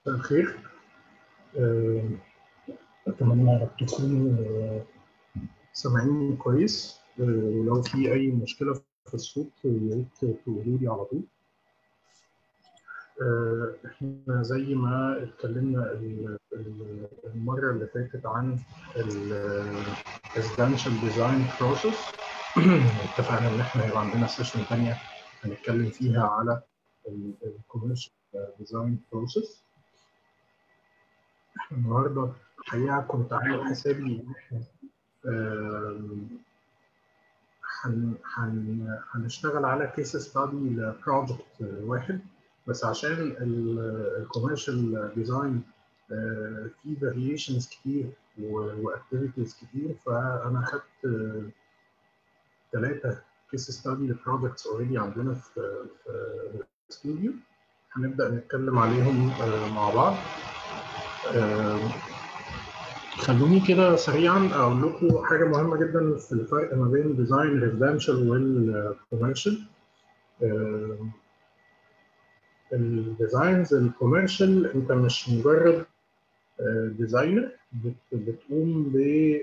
مساء الخير آه، أتمنى تكونوا آه، سامعيني كويس آه، ولو في أي مشكلة في الصوت يا ريت تقولوا لي على طول آه، احنا زي ما اتكلمنا ال- ال- المرة اللي فاتت عن ال residential design process اتفقنا ان احنا هيبقى عندنا سيشن تانية هنتكلم فيها على ال ال commercial design process احنا النهارده الحقيقة كنت عامل حسابي ان احنا آم، هن هن هنشتغل على كيس ستادي لبروجكت واحد بس عشان الكوميرشال ديزاين في فاريشنز كتير واكتيفيتيز كتير فانا خدت ثلاثه كيس ستادي لبروجكتس اوريدي عندنا في في استوديو هنبدا نتكلم عليهم آه، مع بعض آه، خلوني كده سريعا اقول لكم حاجه مهمه جدا في الفرق ما بين ديزاين ريزيدنشال والكوميرشال الديزاينز الكوميرشال انت مش مجرد ديزاينر بتقوم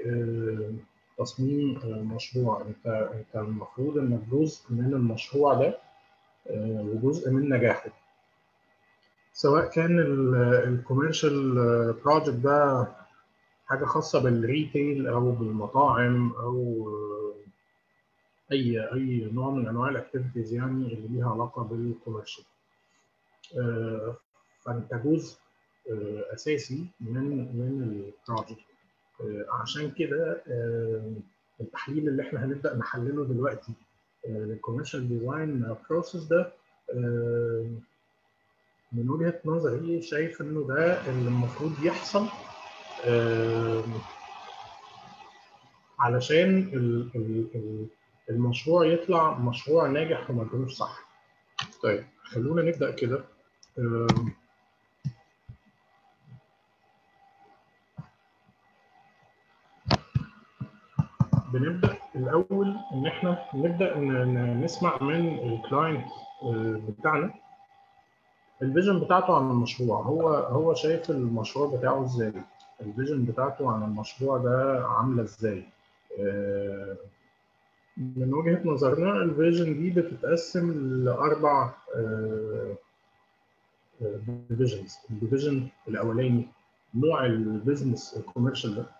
بتصميم مشروع انت انت المفروض انك جزء من المشروع ده آه، وجزء من نجاحه سواء كان الكوميرشال بروجكت ده حاجه خاصه بالريتيل او بالمطاعم او آه، اي اي نوع من انواع الاكتيفيتيز يعني اللي ليها علاقه بالكوميرشال آه، فانت جزء آه، اساسي من من البروجكت عشان كده آه، التحليل اللي احنا هنبدا نحلله دلوقتي للكوميرشال ديزاين بروسيس ده آه، من وجهه نظري شايف انه ده اللي المفروض يحصل آه، علشان ال- ال- ال- المشروع يطلع مشروع ناجح ومدروس صح. طيب خلونا نبدا كده آه، بنبدا الاول ان احنا نبدا ن- ن- نسمع من الكلاينت بتاعنا الفيجن بتاعته عن المشروع هو هو شايف المشروع بتاعه ازاي الفيجن بتاعته عن المشروع ده عامله ازاي آه، من وجهة نظرنا الفيجن دي بتتقسم لأربع ديفيجنز الديفيجن الأولاني نوع البيزنس الكوميرشال ده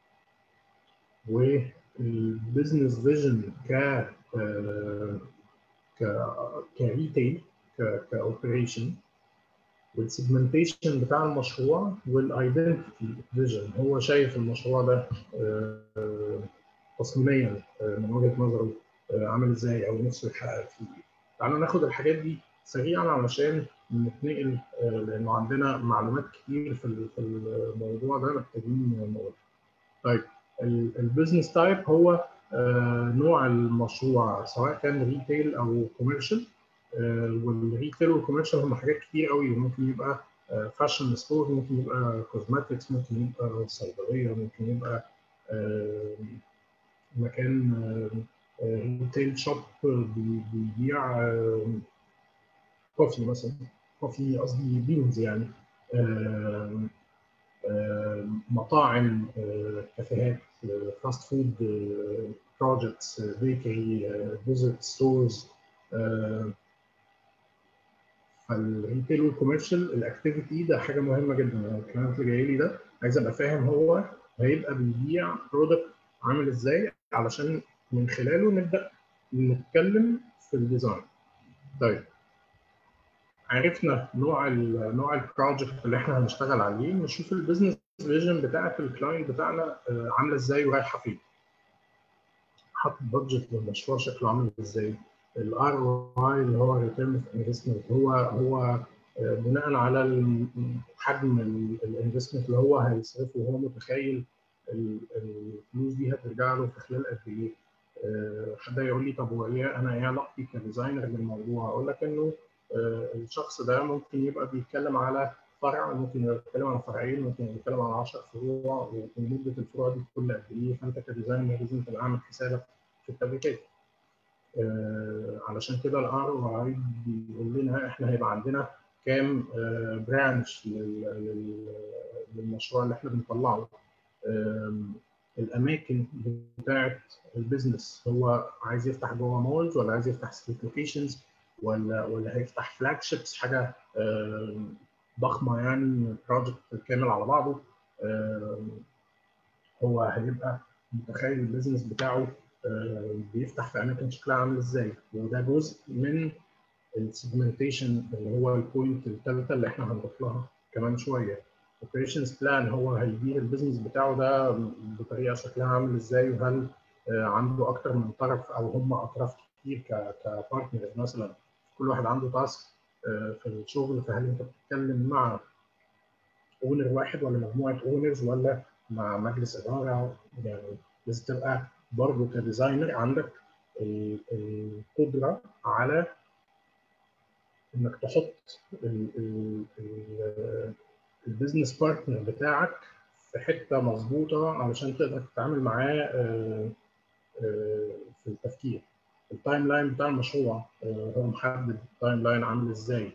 والبيزنس فيجن ك آه، ك كريتيل كاوبريشن والسيجمنتيشن بتاع المشروع والايدنتيتي فيجن هو شايف المشروع ده آه، تصميميا آه، من وجهه نظره آه، عامل ازاي او نفسه يحقق فيه إيه. تعالوا ناخد الحاجات دي سريعا علشان نتنقل آه، لانه عندنا معلومات كتير في ال- في الموضوع ده محتاجين نقولها. طيب البيزنس تايب هو آه، نوع المشروع سواء كان ريتيل او كوميرشال والريتيل والكوميرشال هم حاجات كتير قوي ممكن يبقى فاشن ستور ممكن يبقى كوزماتكس ممكن يبقى صيدليه ممكن يبقى آه، مكان ريتيل شوب بيبيع آه، كوفي مثلا كوفي قصدي بينز يعني آه، آه، مطاعم آه، كافيهات فاست فود بروجكتس بيكري ديزرت ستورز فالريتيل والكوميرشال الاكتيفيتي ده حاجه مهمه جدا الكلاينت اللي جاي لي ده عايز ابقى فاهم هو هيبقى بيبيع برودكت عامل ازاي علشان من خلاله نبدا نتكلم في الديزاين طيب عرفنا نوع ال نوع البروجكت اللي احنا هنشتغل عليه نشوف البيزنس فيجن بتاعت الكلاينت بتاعنا آه، عامله ازاي ورايحه فين حاط بادجت للمشروع شكله عامل ازاي الار او اي اللي هو ريتيرن اوف انفستمنت هو هو آه، بناء على ال- حجم الانفستمنت اللي هو هيصرفه وهو متخيل ال- الفلوس دي هترجع له في خلال قد ايه آه، حد يقول لي طب هو ايه انا ايه علاقتي كديزاينر بالموضوع اقول لك انه آه، الشخص ده ممكن يبقى بيتكلم على فرع ممكن يبقى بيتكلم على فرعين ممكن يبقى بيتكلم على 10 فروع ومده الفروع دي كل قد ايه فانت كديزاينر لازم تبقى عامل حسابك في التبريكات آه، علشان كده الار او اي بيقول لنا احنا هيبقى عندنا كام برانش للمشروع اللي احنا بنطلعه الاماكن بتاعه البيزنس هو عايز يفتح جوه مولز ولا عايز يفتح ستريت لوكيشنز ولا ولا هيفتح فلاج شيبس حاجه ضخمه يعني بروجكت كامل على بعضه هو هيبقى متخيل البيزنس بتاعه بيفتح في اماكن شكلها عامل ازاي وده جزء من السيجمنتيشن اللي هو البوينت الثالثه اللي احنا هنضيف لها كمان شويه اوبريشنز بلان هو هيدير البيزنس بتاعه ده بطريقه شكلها عامل ازاي وهل عنده اكتر من طرف او هم اطراف كتير كبارتنرز مثلا كل واحد عنده تاسك في الشغل فهل انت بتتكلم مع اونر واحد ولا مجموعه اونرز ولا مع مجلس اداره يعني لازم تبقى برضه كديزاينر عندك القدره على انك تحط البيزنس بارتنر بتاعك في حته مظبوطه علشان تقدر تتعامل معاه في التفكير التايم لاين بتاع المشروع هو محدد التايم لاين عامل ازاي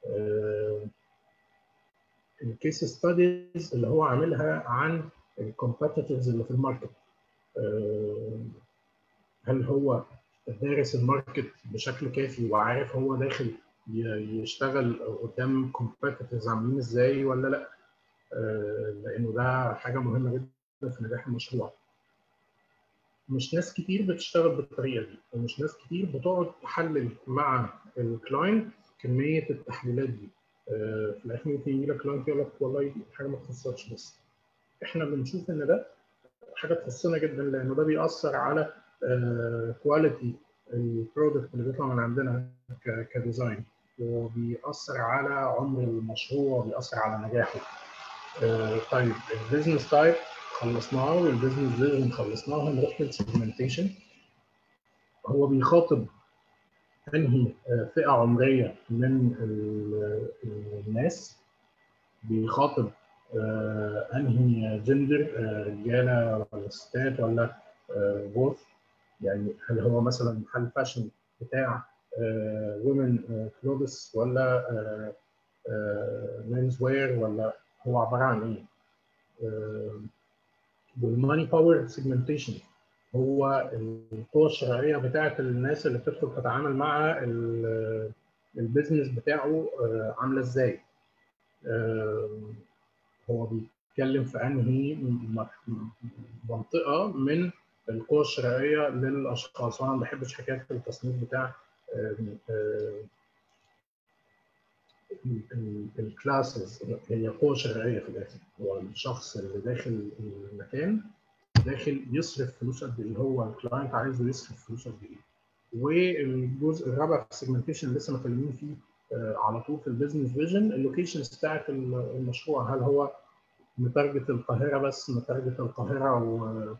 الكيس ستاديز اللي هو عاملها عن الكومبيتيتورز اللي في الماركت هل هو دارس الماركت بشكل كافي وعارف هو داخل يشتغل قدام كومبيتيتورز عاملين ازاي ولا لا لانه ده حاجه مهمه جدا في نجاح المشروع مش ناس كتير بتشتغل بالطريقه دي ومش ناس كتير بتقعد تحلل مع الكلاينت كميه التحليلات دي في الاخر ممكن يجي لك كلاينت يقول لك والله دي حاجه ما تخصكش بس احنا بنشوف ان ده حاجه تخصنا جدا لانه ده بيأثر على كواليتي البرودكت اللي بيطلع من عندنا كديزاين وبيأثر على عمر المشروع وبيأثر على نجاحه. طيب البيزنس تايب خلصناه والبيزنس فيجن خلصناه هنروح للسيجمنتيشن هو بيخاطب انهي فئه عمريه من الناس بيخاطب انهي جندر رجاله ولا ستات ولا بوث يعني هل هو مثلا محل فاشن بتاع وومن كلوبس ولا مينز وير ولا هو عباره عن ايه؟ والماني باور سيجمنتيشن هو القوة الشرائية بتاعت الناس اللي بتدخل تتعامل مع البيزنس بتاعه عاملة ازاي هو بيتكلم في انهي منطقة من القوة الشرائية للأشخاص وأنا ما بحبش حكاية التصنيف بتاع الكلاسز هي قوة شرائية في الآخر هو الشخص اللي داخل المكان داخل يصرف فلوس قد ايه هو الكلاينت عايزه يصرف فلوس قد ايه والجزء الرابع في السيجمنتيشن لسه مكلمين فيه على طول في البيزنس فيجن اللوكيشنز بتاعت المشروع هل هو متارجت القاهره بس متارجت القاهره و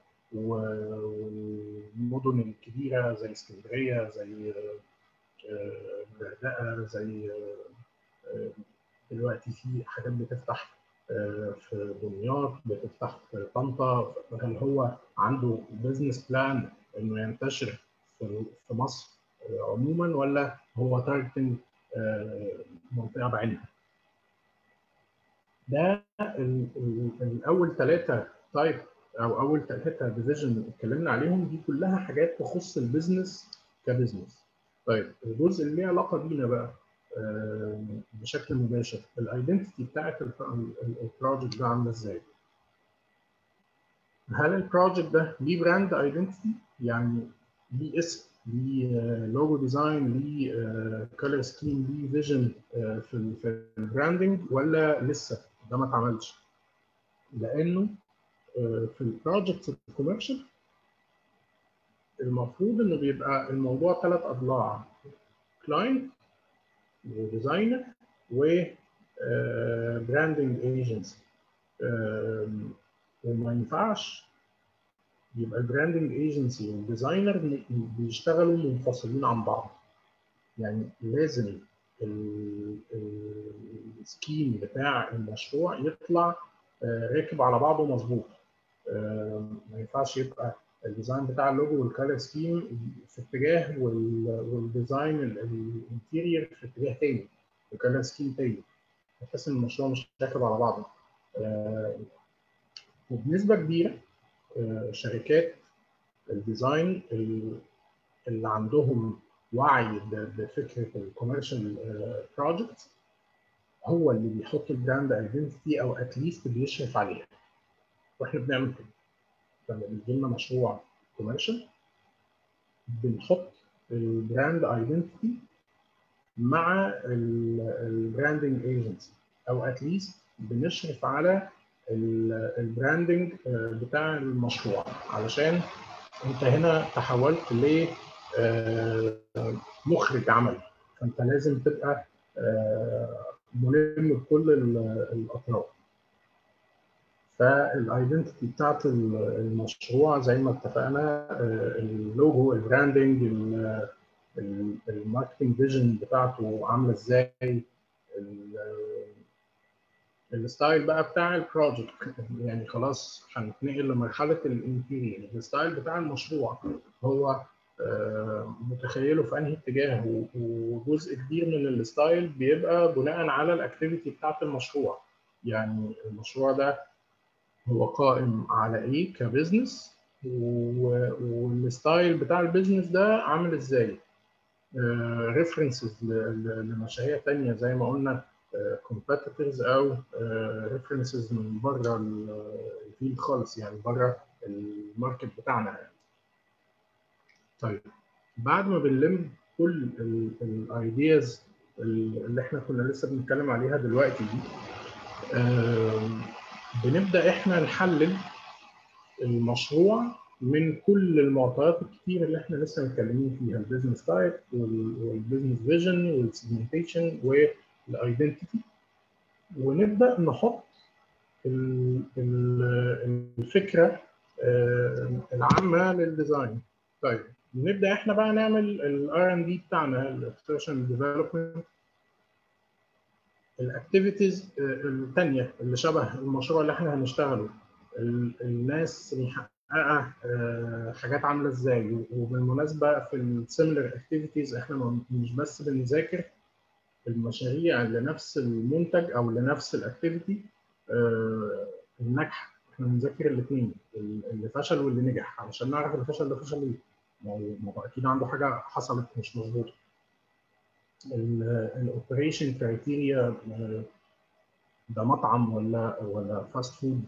والمدن الكبيره زي اسكندريه زي الغردقه زي دلوقتي في حاجات بتفتح في دمياط بتفتح في طنطا هل هو عنده بزنس بلان انه ينتشر في مصر عموما ولا هو تارجتنج منطقه بعينها ده الاول ثلاثه تايب او اول ثلاثه ديفيجن اتكلمنا عليهم دي كلها حاجات تخص البيزنس كبزنس طيب الجزء اللي ليه علاقه بينا بقى بشكل مباشر الايدنتيتي بتاعت البروجكت ده عامله ازاي؟ هل البروجكت ده ليه براند ايدنتيتي؟ يعني ليه اسم ليه لوجو ديزاين ليه كولر سكيم ليه فيجن في البراندنج ولا لسه ده ما اتعملش؟ لانه في البروجكت الكوميرشال المفروض انه بيبقى الموضوع ثلاث اضلاع كلاينت وديزاينر و براندنج ايجنسي وما ينفعش يبقى البراندنج ايجنسي والديزاينر بيشتغلوا منفصلين عن بعض يعني لازم السكيم بتاع المشروع يطلع راكب على بعضه مظبوط ما ينفعش يبقى الديزاين بتاع اللوجو والكالر سكيم في اتجاه والديزاين الانتيرير في اتجاه تاني وكلر سكيم تاني بحيث ان المشروع مش راكب على بعضه وبنسبه كبيره شركات الديزاين اللي عندهم وعي بفكره الكوميرشال بروجكت هو اللي بيحط البراند ايدنتيتي او اتليست بيشرف عليها واحنا بنعمل كده لما بيجي لنا مشروع كوميرشال بنحط البراند ايدنتيتي مع البراندنج ايجنسي او اتليست بنشرف على البراندنج بتاع المشروع علشان انت هنا تحولت ل مخرج عمل فانت لازم تبقى ملم بكل الاطراف فالايدنتيتي بتاعت المشروع زي ما اتفقنا اللوجو البراندنج الماركتنج فيجن بتاعته عامله ازاي الستايل بقى بتاع البروجكت يعني خلاص هنتنقل لمرحله الانتيريور الستايل بتاع المشروع هو متخيله في انهي اتجاه وجزء كبير من الستايل بيبقى بناء على الاكتيفيتي بتاعت المشروع يعني المشروع ده هو قائم على ايه كبزنس والستايل بتاع البيزنس ده عامل ازاي ريفرنسز لمشاريع تانية زي ما قلنا كومبيتيتورز او ريفرنسز من بره الفيلد خالص يعني بره الماركت بتاعنا يعني. طيب بعد ما بنلم كل الايدياز اللي احنا كنا لسه بنتكلم عليها دلوقتي دي بنبدا احنا نحلل المشروع من كل المعطيات الكتير اللي احنا لسه متكلمين فيها البيزنس تايب والبيزنس فيجن والسيجمنتيشن والايدنتيتي ونبدا نحط الفكره العامه للديزاين طيب نبدا احنا بقى نعمل الار ان دي بتاعنا الاكسترشن ديفلوبمنت الاكتيفيتيز الثانيه اللي شبه المشروع اللي احنا هنشتغله الناس محققه حاجات عامله ازاي وبالمناسبه في السيميلر اكتيفيتيز احنا مش بس بنذاكر المشاريع لنفس المنتج او لنفس الاكتيفيتي الناجحه احنا بنذاكر الاثنين اللي فشل واللي نجح علشان نعرف اللي فشل ده فشل ليه ما هو اكيد عنده حاجه حصلت مش مظبوطه الاوبريشن كرايتيريا ده مطعم ولا ولا فاست فود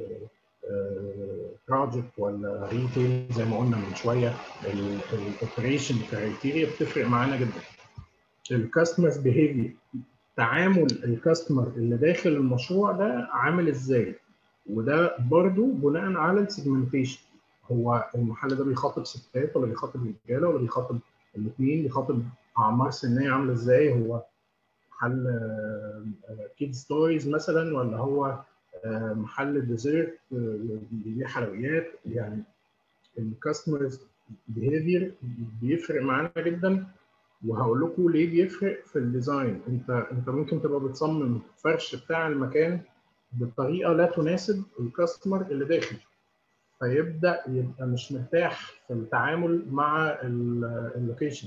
بروجكت ولا ريتيل زي ما قلنا من شويه الاوبريشن كرايتيريا بتفرق معانا جدا الكاستمرز بيهيفير تعامل الكاستمر اللي داخل المشروع ده عامل ازاي وده برضو بناء على السيجمنتيشن هو المحل ده بيخاطب ستات ولا بيخاطب رجاله ولا بيخاطب الاثنين بيخاطب اعمار سنيه عامله ازاي هو محل كيد ستوريز مثلا ولا هو محل ديزرت بيبيع حلويات يعني الكاستمرز بيهيفير بيفرق معانا جدا وهقول لكم ليه بيفرق في الديزاين انت انت ممكن تبقى بتصمم فرش بتاع المكان بطريقه لا تناسب الكاستمر اللي داخل فيبدا يبقى مش مرتاح في التعامل مع اللوكيشن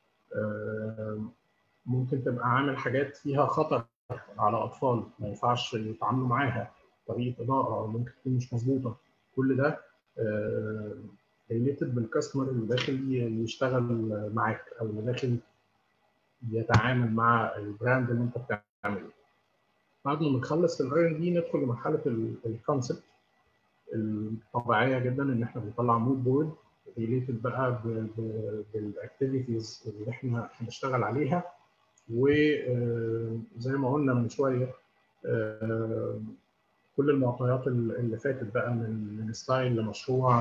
ممكن تبقى عامل حاجات فيها خطر على اطفال ما ينفعش يتعاملوا معاها طريقه اضاءه ممكن تكون مش مظبوطه كل ده ريليتد بالكاستمر اللي داخل يشتغل معاك او اللي داخل يتعامل مع البراند اللي انت بتعمله بعد ما بنخلص الار ان دي ندخل لمرحله الكونسبت الطبيعيه جدا ان احنا بنطلع مود بورد ريليتد بقى بالاكتيفيتيز اللي احنا هنشتغل عليها وزي ما قلنا من شويه كل المعطيات اللي فاتت بقى من من ستايل لمشروع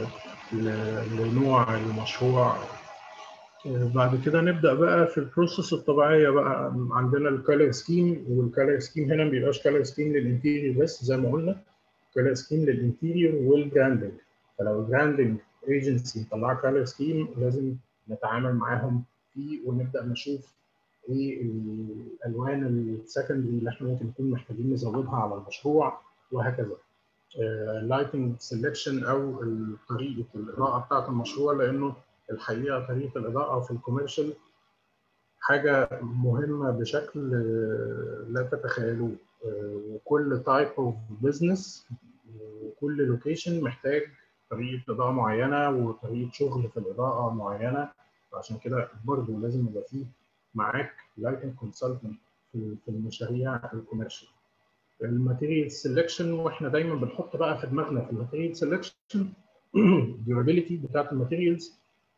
لنوع المشروع بعد كده نبدا بقى في البروسيس الطبيعيه بقى عندنا الكالر سكيم والكالر سكيم هنا ما بيبقاش كالر سكيم للانتيريور بس زي ما قلنا كالر سكيم للانتيريور والبراندنج فلو البراندنج ايجنسي مطلعه كالر سكيم لازم نتعامل معاهم فيه ونبدا نشوف ايه الالوان السكندري اللي احنا ممكن نكون محتاجين نزودها على المشروع وهكذا لايتنج سelection او طريقه الاضاءه بتاعه المشروع لانه الحقيقه طريقه الاضاءه في الكوميرشال حاجه مهمه بشكل لا تتخيلوه وكل تايب اوف بزنس وكل لوكيشن محتاج طريقه اضاءه معينه وطريقه شغل في الاضاءه معينه عشان كده برضه لازم يبقى فيه معاك لايتنج كونسلتنت في المشاريع الكوميرشال الماتيريال سيلكشن واحنا دايما بنحط بقى في دماغنا في الماتيريال سيلكشن الديورابيلتي بتاعت الماتيريالز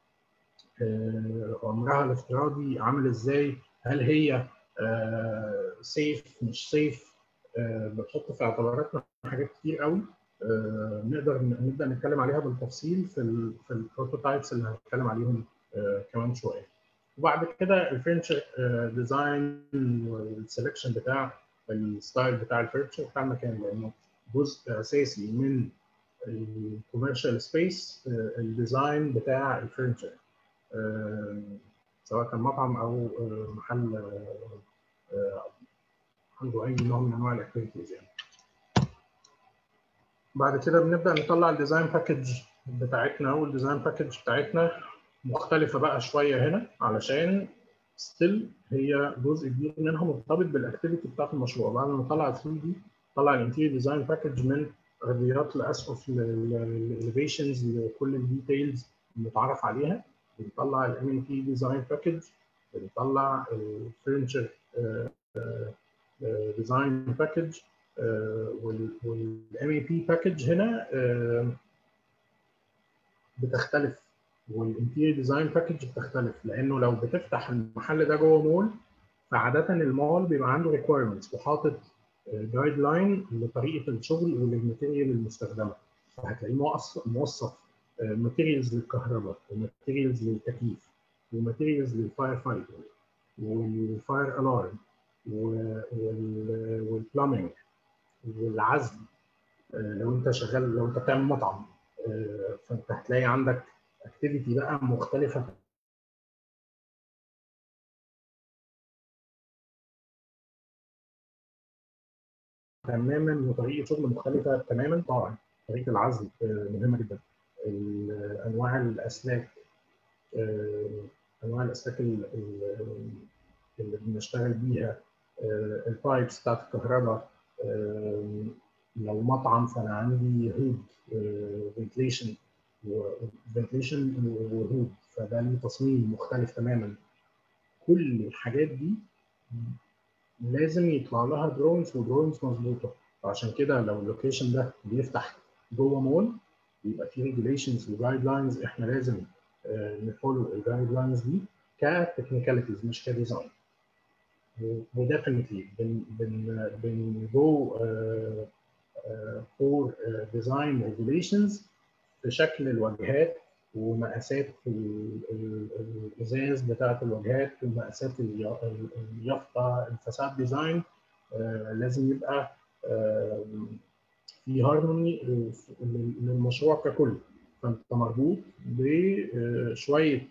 عمرها الافتراضي عامل ازاي هل هي سيف مش سيف بتحط في اعتباراتنا حاجات كتير قوي نقدر نبدا نتكلم عليها بالتفصيل في ال في البروتوتايبس اللي هنتكلم عليهم كمان شويه وبعد كده الفرنشر ديزاين والسلكشن بتاع الستايل بتاع الفرنشر بتاع المكان لانه جزء اساسي من الكوميرشال سبيس الديزاين بتاع الفرنشر سواء كان مطعم او محل عنده اي نوع من انواع الاكتيفيتيز يعني بعد كده بنبدا نطلع الديزاين باكج بتاعتنا والديزاين باكج بتاعتنا مختلفه بقى شويه هنا علشان ستيل هي جزء كبير منها مرتبط بالاكتيفيتي بتاعت المشروع بعد ما نطلع 3 دي نطلع الانتيريور ديزاين باكج من ارضيات لاسقف للاليفيشنز لكل الديتيلز المتعرف عليها بنطلع الام ام تي ديزاين باكج بنطلع الفرنشر ديزاين باكج والام اي بي باكج هنا بتختلف والانتيريور ديزاين باكج بتختلف لانه لو بتفتح المحل ده جوه مول فعاده المول بيبقى عنده ريكويرمنتس وحاطط جايد لاين لطريقه الشغل وللماتيريال المستخدمه فهتلاقيه موصف ماتيريالز للكهرباء وماتيريالز للتكييف وماتيريالز للفاير فايتنج والفاير الارم والبلامينج والعزل لو انت شغال لو انت بتعمل مطعم فانت هتلاقي عندك اكتيفيتي بقى مختلفه تماما وطريقه شغل مختلفه تماما طبعا طريقه العزل مهمه جدا انواع الاسلاك انواع الاسلاك اللي بنشتغل بيها البايبس بتاعت الكهرباء لو مطعم فانا عندي هود فنتليشن فنتليشن وهود فده ليه تصميم مختلف تماما كل الحاجات دي لازم يطلع لها درونز ودرونز مظبوطه فعشان كده لو اللوكيشن ده بيفتح جوه مول يبقى في ريجوليشنز وجايد لاينز احنا لازم نفولو الجايد لاينز دي كتكنيكاليتيز مش كديزاين وديفنتلي بن بن بن جو فور ديزاين ريجوليشنز في شكل الواجهات ومقاسات الازاز بتاعت الواجهات ومقاسات اليافطه الفساد ديزاين لازم يبقى في هارموني للمشروع ككل فانت مربوط بشويه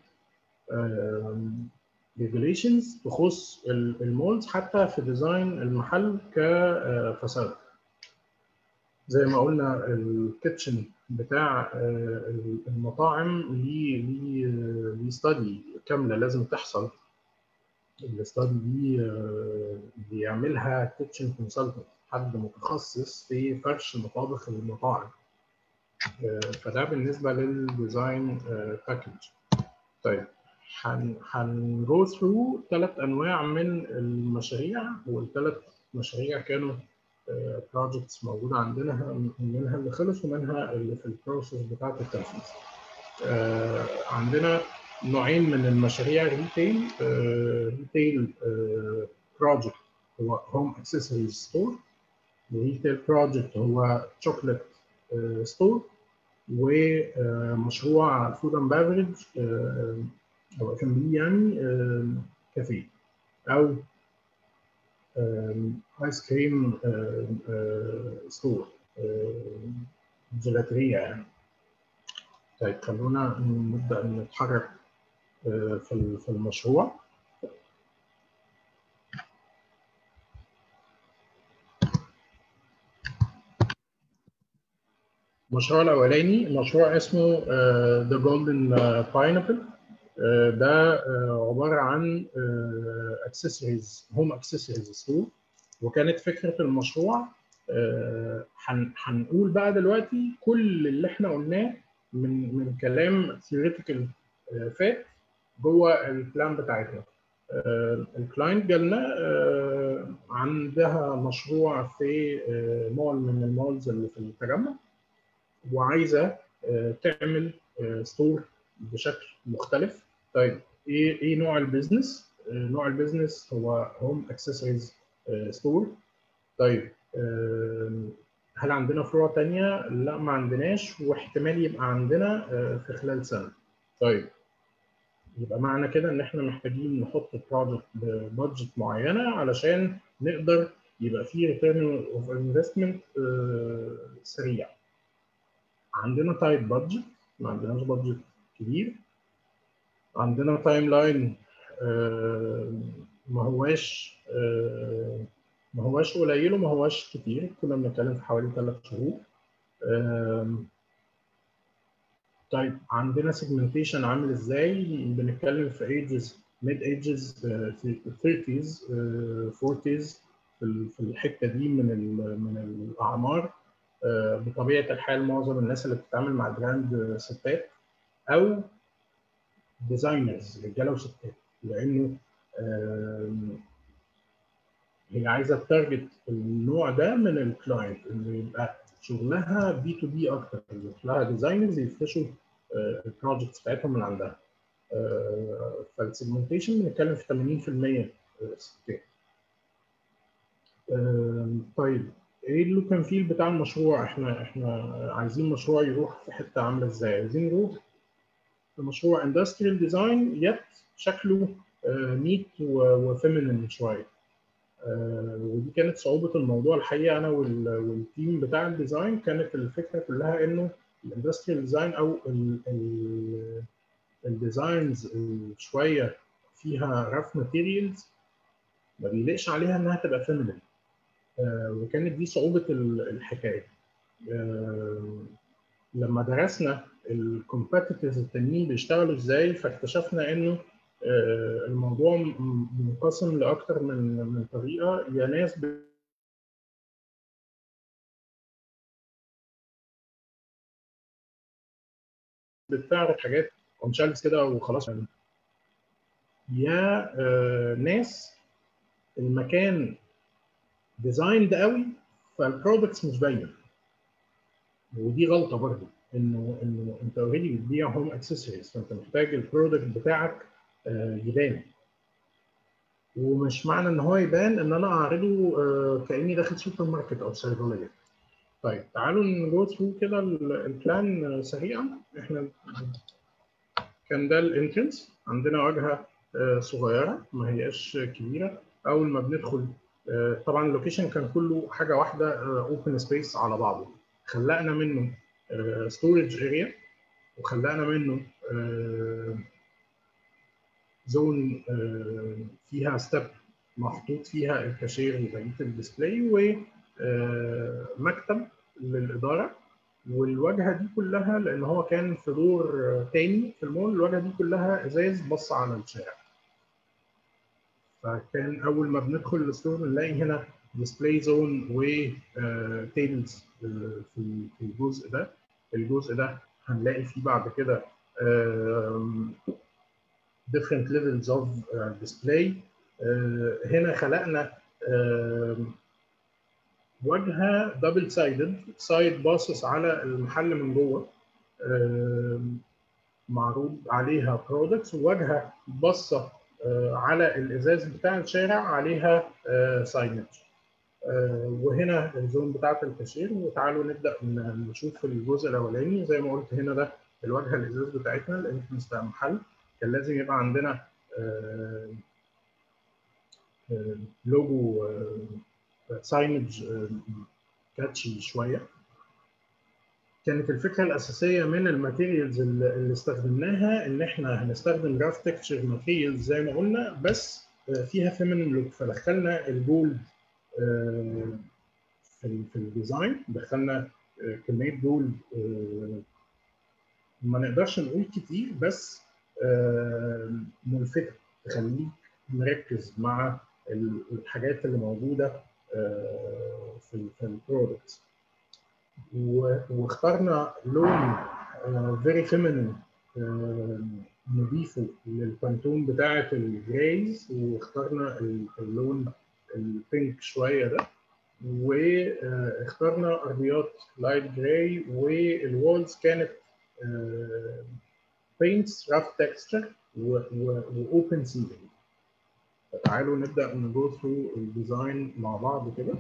ريجوليشنز تخص المولز حتى في ديزاين المحل كفساد زي ما قلنا الكيتشن بتاع المطاعم ليه ليه ليه ستادي كامله لازم تحصل الاستادي دي بيعملها كيتشن كونسلتنت حد متخصص في فرش مطابخ المطاعم فده بالنسبه للديزاين باكج طيب هنجو ثرو ثلاث انواع من المشاريع والثلاث مشاريع كانوا بروجكتس موجوده عندنا منها اللي خلص ومنها اللي في البروسيس بتاعه التنفيذ. عندنا نوعين من المشاريع ريتيل ريتيل بروجكت هو هوم اكسسوارز ستور وريتيل بروجكت هو شوكليت ستور ومشروع فود اند بافرج او اف ام بي يعني كافيه او ايس كريم ستور جيلاترية يعني طيب خلونا نبدا نتحرك في في المشروع المشروع الاولاني مشروع اسمه ذا جولدن باينابل ده عباره عن اكسسوارز هوم اكسسوارز ستور وكانت فكره المشروع هنقول بقى دلوقتي كل اللي احنا قلناه من من كلام ثيوريتيكال فات جوه البلان بتاعتنا الكلاينت جالنا عندها مشروع في مول من المولز اللي في التجمع وعايزه تعمل ستور بشكل مختلف طيب ايه ايه نوع البيزنس نوع البيزنس هو هوم اكسسوارز ستور طيب هل عندنا فروع تانية؟ لا ما عندناش واحتمال يبقى عندنا في خلال سنة. طيب يبقى معنى كده ان احنا محتاجين نحط بروجكت ببادجت معينة علشان نقدر يبقى فيه ريتيرن اوف انفستمنت سريع. عندنا تايت بادجت ما عندناش بادجت كبير. عندنا تايم لاين ما هواش ما هواش قليل وما هواش كتير كنا بنتكلم في حوالي ثلاث شهور طيب عندنا سيجمنتيشن عامل ازاي بنتكلم في ايجز ميد ايجز في 30s 40s في الحته دي من من الاعمار بطبيعه الحال معظم الناس اللي بتتعامل مع براند ستات او ديزاينرز رجاله وستات لانه هي عايزه تارجت النوع ده من الكلاينت اللي يبقى شغلها بي تو بي اكتر شغلها ديزاينرز يفرشوا البروجكتس بتاعتهم من عندها فالسيجمنتيشن بنتكلم في 80% ستات طيب ايه اللوك اند فيل بتاع المشروع احنا احنا عايزين مشروع يروح في حته عامله ازاي عايزين نروح في مشروع اندستريال ديزاين يت شكله نيت وفيمينين شويه ودي كانت صعوبة الموضوع الحقيقة أنا والتيم بتاع الديزاين كانت الفكرة كلها إنه الاندستريال ديزاين أو الديزاينز شوية فيها رف ماتيريالز ما بيلاقش عليها إنها تبقى فيمينين وكانت دي صعوبة الحكاية لما درسنا الكومبيتيتورز التانيين بيشتغلوا ازاي فاكتشفنا انه الموضوع منقسم لاكثر من من طريقه يا ناس بتعرض حاجات اون شالفز كده وخلاص يعني. يا ناس المكان ديزايند قوي فالبرودكتس مش باينه ودي غلطه برضه انه انه انت اوريدي بتبيع هوم اكسسوارز فانت محتاج البرودكت بتاعك يبان ومش معنى ان هو يبان ان انا اعرضه كاني داخل سوبر ماركت او صيدليه طيب تعالوا نجو ثرو كده البلان سريعا احنا كان ده الانترنس عندنا واجهه صغيره ما هياش كبيره اول ما بندخل طبعا اللوكيشن كان كله حاجه واحده اوبن سبيس على بعضه خلقنا منه ستورج اريا وخلقنا منه زون فيها ستيب محطوط فيها الكاشير وبقيه الديسبلاي ومكتب للاداره والواجهه دي كلها لان هو كان في دور تاني في المول الواجهه دي كلها ازاز بص على الشارع فكان اول ما بندخل الستور بنلاقي هنا ديسبلاي زون وتيبلز في الجزء ده الجزء ده هنلاقي فيه بعد كده different levels of display هنا خلقنا واجهه دبل سايدد سايد باصص على المحل من جوه معروض عليها برودكتس وواجهه باصه على الازاز بتاع الشارع عليها ساينج وهنا الزون بتاعت الكاشير وتعالوا نبدا نشوف الجزء الاولاني زي ما قلت هنا ده الواجهه الازاز بتاعتنا الانترنس بتاع المحل كان لازم يبقى عندنا لوجو ساينج كاتشي شويه كانت الفكره الاساسيه من الماتيريالز اللي استخدمناها ان احنا هنستخدم جراف تكتشر ماتيريالز زي ما قلنا بس فيها فيمينين لوك فدخلنا الجولد في في الديزاين دخلنا كميه جولد ما نقدرش نقول كتير بس ملفته تخليك مركز مع الحاجات اللي موجوده في في البرودكت واخترنا لون فيري فيمينين نضيفه للبانتون بتاعه الجرايز واخترنا اللون البينك شويه ده واخترنا ارضيات لايت جراي والوالز كانت بينتس راف تكستشر واوبن سيلينج تعالوا نبدا نجو ثرو الديزاين مع بعض كده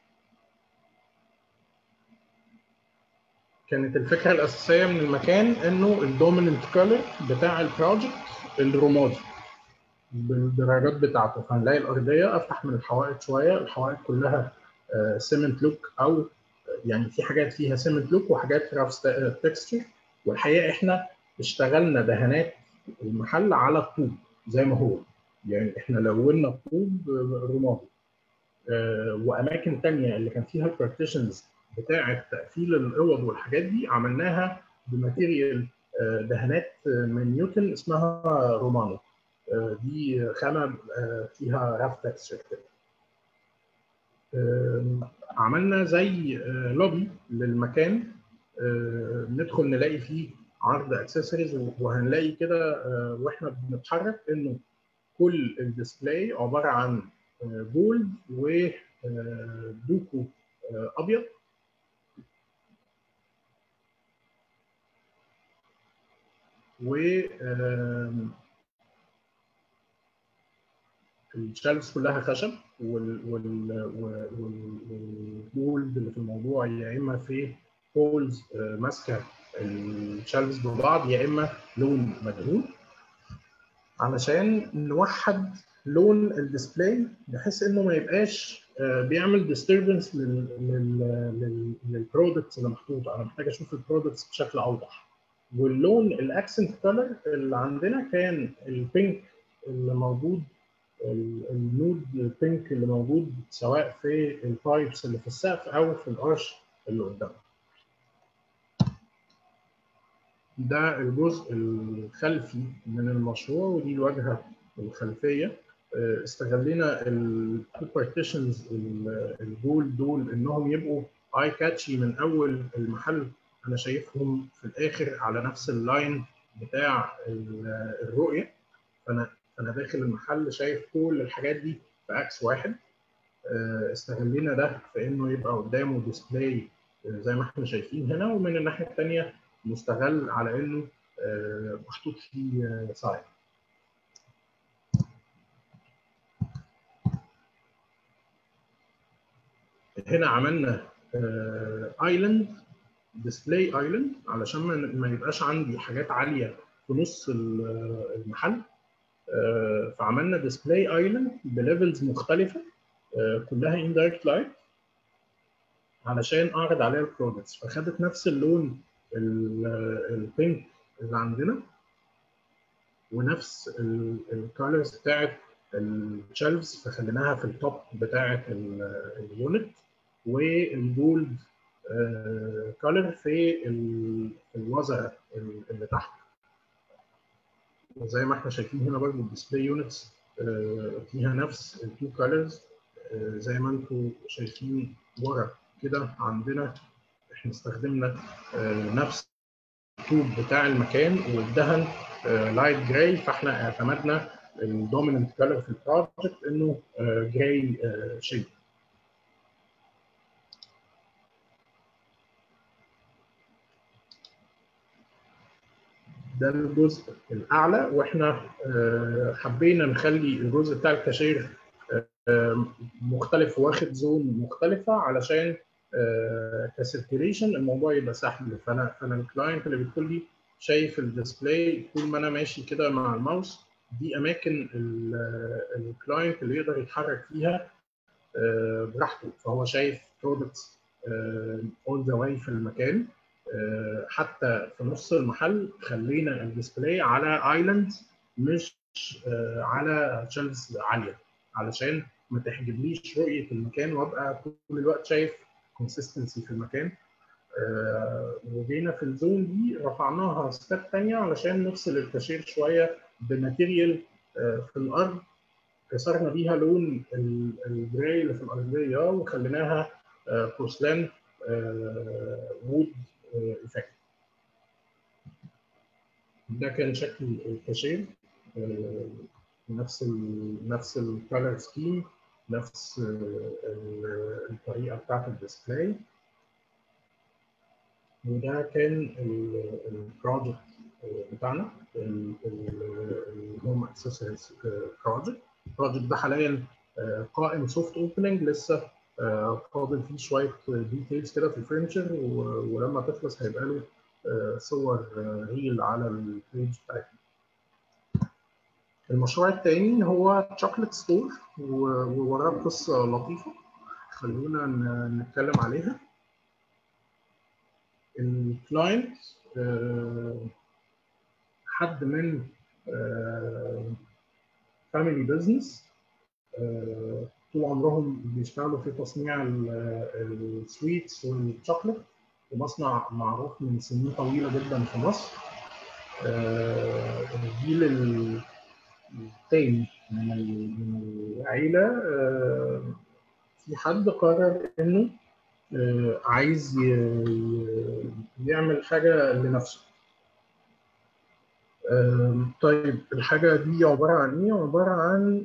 كانت الفكره الاساسيه من المكان انه الدوميننت كولر بتاع البروجكت الرمادي بالدرجات بتاعته فهنلاقي الارضيه افتح من الحوائط شويه الحوائط كلها سيمنت لوك او يعني في حاجات فيها سيمنت لوك وحاجات راف تكستشر والحقيقه احنا اشتغلنا دهانات المحل على الطوب زي ما هو يعني احنا لونا الطوب رمادي واماكن ثانيه اللي كان فيها البارتيشنز بتاعه تقفيل الاوض والحاجات دي عملناها بماتيريال دهانات من نيوتن اسمها رومانو دي خامه فيها راف تكستشر كده عملنا زي لوبي للمكان ندخل نلاقي فيه عرض اكسسوارز وهنلاقي كده واحنا بنتحرك انه كل الديسبلاي عباره عن جولد ودوكو ابيض و الشلفز كلها خشب والجولد اللي في الموضوع يا اما في هولز ماسكه الشلفز ببعض يا اما لون مدهون علشان نوحد لون الديسبلاي بحيث انه ما يبقاش بيعمل ديستربنس للبرودكتس اللي محطوطه انا محتاج اشوف البرودكتس بشكل اوضح واللون الاكسنت كلر اللي عندنا كان البينك اللي موجود النود بينك اللي موجود سواء في البايبس اللي في السقف او في الارش اللي قدام ده الجزء الخلفي من المشروع ودي الواجهه الخلفيه استغلينا التو بارتيشنز الجول دول انهم يبقوا اي كاتشي من اول المحل انا شايفهم في الاخر على نفس اللاين بتاع الرؤيه فانا انا داخل المحل شايف كل الحاجات دي في اكس واحد استغلينا ده في انه يبقى قدامه ديسبلاي زي ما احنا شايفين هنا ومن الناحيه الثانيه مستغل على انه محطوط فيه ساين هنا عملنا ايلاند ديسبلاي ايلاند علشان ما يبقاش عندي حاجات عاليه في نص المحل فعملنا ديسبلاي ايلاند بليفلز مختلفه كلها اندايركت لايت علشان اعرض عليها البرودكتس فخدت نفس اللون البينك اللي عندنا ونفس الكالرز بتاعت الشيلفز فخليناها في التوب بتاعت اليونت والجولد كالر في الوزره اللي تحت وزي ما احنا شايفين هنا برضه الديسبلاي يونتس فيها نفس التو كالرز زي ما انتم شايفين ورا كده عندنا احنا استخدمنا نفس الطوب بتاع المكان والدهن لايت جراي فاحنا اعتمدنا الدوميننت كلر في البروجكت انه جراي شيد ده الجزء الاعلى واحنا حبينا نخلي الجزء بتاع الكاشير مختلف واخد زون مختلفه علشان كسيركيليشن الموضوع يبقى سهل فانا فانا الكلاينت اللي بيدخل لي شايف الديسبلاي طول ما انا ماشي كده مع الماوس دي اماكن الكلاينت اللي يقدر يتحرك فيها براحته فهو شايف برودكتس اون ذا واي في المكان حتى في نص المحل خلينا الديسبلاي على ايلاند مش على شيلفز عاليه علشان ما تحجبليش رؤيه المكان وابقى طول الوقت شايف كونسيستنسي في المكان وجينا في الزون دي رفعناها ستيب ثانيه علشان نفصل الكاشير شويه بماتيريال في الارض كسرنا بيها لون الجراي اللي في الارضيه وخليناها بورسلان وود افكت ده كان شكل الكاشير نفس ال نفس الكالر سكيم نفس الطريقه بتاعت الديسبلاي وده كان البروجكت بتاعنا الهوم اكسسوارز بروجكت البروجكت ده حاليا قائم سوفت اوبننج لسه فاضل فيه شويه ديتيلز كده في الفرنشر ولما تخلص هيبقى له صور ريل على البيج بتاعتنا المشروع الثاني هو تشوكلت ستور ووراه قصه لطيفه خلونا نتكلم عليها الكلاينت حد من فاميلي بزنس طول عمرهم بيشتغلوا في تصنيع السويتس والشوكليت ومصنع معروف من سنين طويله جدا في مصر الجيل الثاني من العيله في حد قرر انه عايز يعمل حاجه لنفسه طيب الحاجه دي عباره عن ايه عباره عن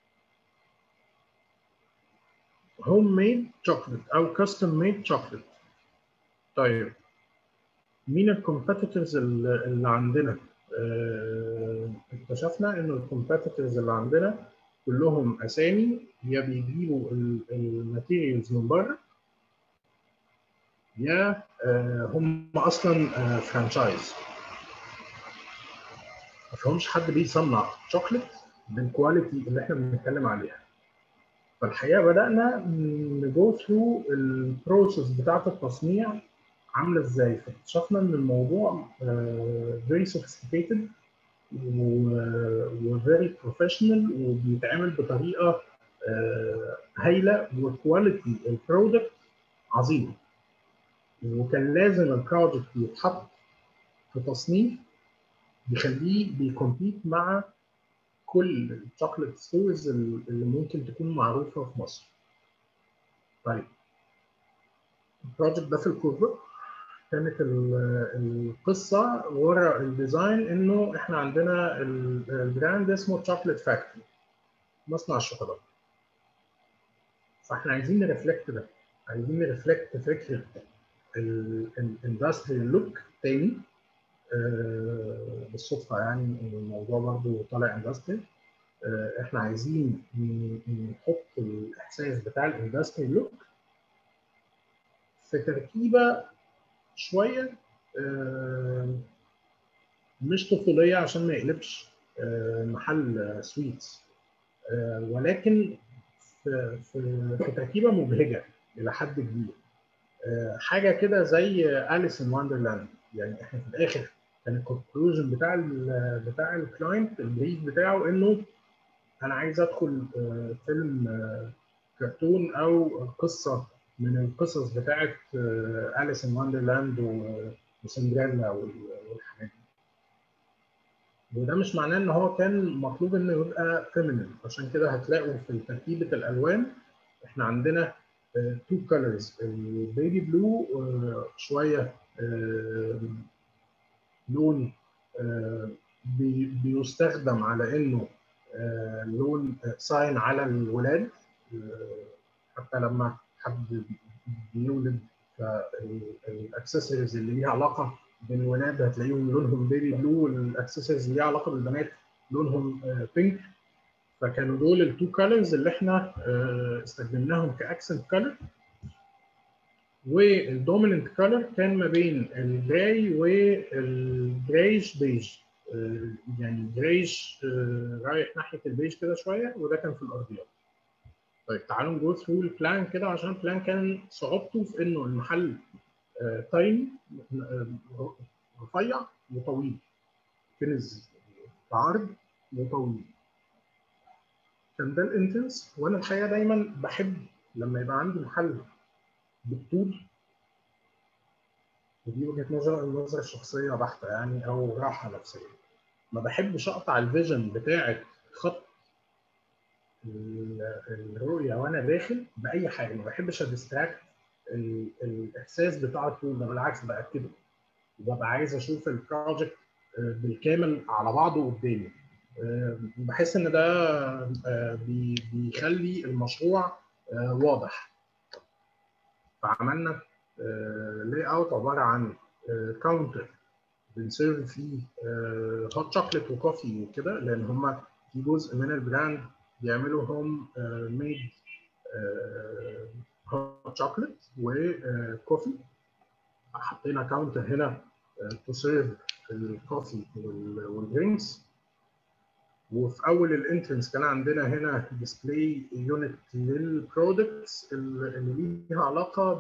هوم ميد شوكليت او كاستم ميد شوكليت طيب مين الكومبيتيتورز اللي عندنا اكتشفنا ان الكومبيتيتورز اللي عندنا كلهم اسامي يا بيجيبوا الماتيريالز من بره يا هم اصلا فرانشايز ما فيهمش حد بيصنع شوكليت بالكواليتي اللي احنا بنتكلم عليها فالحقيقه بدانا نجو ثرو البروسيس بتاعه التصنيع عامله ازاي فاكتشفنا ان الموضوع فيري سوفيستيكيتد وفيري بروفيشنال وبيتعمل بطريقه هايله وكواليتي البرودكت عظيمه وكان لازم البروجكت يتحط في تصنيف يخليه بيكمبيت مع كل الشوكليت ستورز اللي ممكن تكون معروفه في مصر. طيب البروجكت ده في الكوفر كانت القصه ورا الديزاين انه احنا عندنا البراند اسمه تشوكليت فاكتوري مصنع الشوكولاته. فاحنا عايزين نرفلكت ده عايزين نرفلكت فكره الاندستريال لوك تاني آه بالصدفه يعني الموضوع برضو طالع اندستري آه احنا عايزين نحط الاحساس بتاع الاندستري لوك في تركيبه شويه آه مش طفوليه عشان ما يقلبش محل سويتس ولكن في, في, في تركيبه مبهجه الى حد كبير حاجه كده زي اليس ان وندرلاند يعني احنا في الاخر كان الكونكلوجن بتاع ال بتاع الكلاينت البريف بتاعه انه انا عايز ادخل فيلم كرتون او قصه من القصص بتاعت اليس ان وندرلاند وسندريلا والحاجات دي وده مش معناه ان هو كان مطلوب انه يبقى فيمينين عشان كده هتلاقوا في تركيبه الالوان احنا عندنا تو كولرز البيبي بلو شويه لون بيستخدم على انه لون ساين على الولاد حتى لما حد بيولد فالاكسسوارز اللي ليها علاقه بالولاد هتلاقيهم لونهم بيبي بلو والاكسسوارز اللي ليها علاقه بالبنات لونهم بينك فكانوا دول التو كولرز اللي احنا استخدمناهم كاكسنت كولر والدوميننت كولر كان ما بين الجراي والجرايش بيج يعني جرايش رايح ناحيه البيج كده شويه وده كان في الارضيات طيب تعالوا نجو ثرو البلان كده عشان البلان كان صعوبته في انه المحل تايم رفيع وطويل كنز عرض وطويل كان ده الانتنس وانا الحقيقه دايما بحب لما يبقى عندي محل بالطول ودي وجهه نظر النظره الشخصيه بحته يعني او راحه نفسيه ما بحبش اقطع الفيجن بتاعه خط الرؤيه وانا داخل باي حاجه ما بحبش اديستراكت الاحساس بتاع الطول ده بالعكس باكده وببقى عايز اشوف البروجكت بالكامل على بعضه قدامي بحس ان ده بيخلي المشروع واضح فعملنا لاي اوت عباره عن كاونتر بنسيرف فيه هوت شوكليت وكوفي وكده لان هم في جزء من البراند بيعملوا هم ميد هوت شوكليت وكوفي حطينا كاونتر هنا تو سيرف الكوفي والدرينكس وفي اول الانترنس كان عندنا هنا ديسبلاي يونت للبرودكتس اللي ليها علاقه